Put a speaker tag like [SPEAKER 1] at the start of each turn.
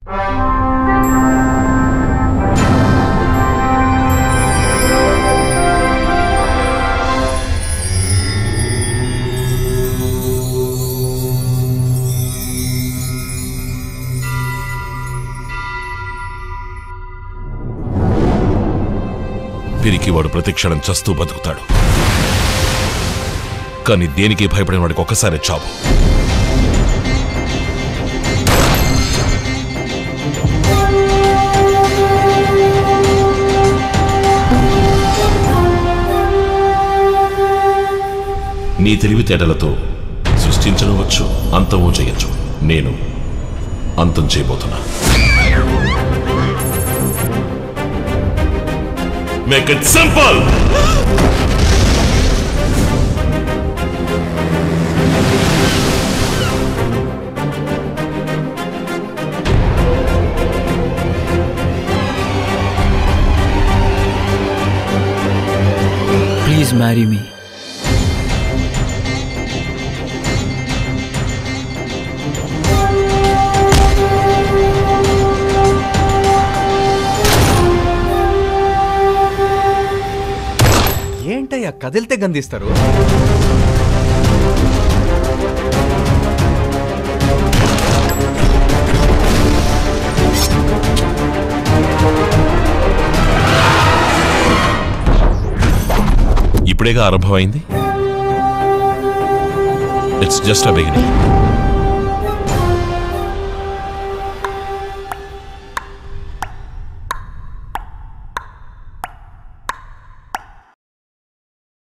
[SPEAKER 1] పిరికి వాడు ప్రతిక్షణం చస్తూ బతుకుతాడు కానీ దేనికి భయపడిన వాడికి ఒక్కసారి చావు నీ తెలివితేటలతో సృష్టించనవచ్చు అంతమూ చేయొచ్చు నేను అంతం చేయబోతున్నా make it simple
[SPEAKER 2] please marry me
[SPEAKER 3] ఏంటయ్యా కదిలితే గందిస్తారు
[SPEAKER 1] ఇప్పుడేగా ఆరంభమైంది ఇట్స్ జస్ట్ అ బిగినింగ్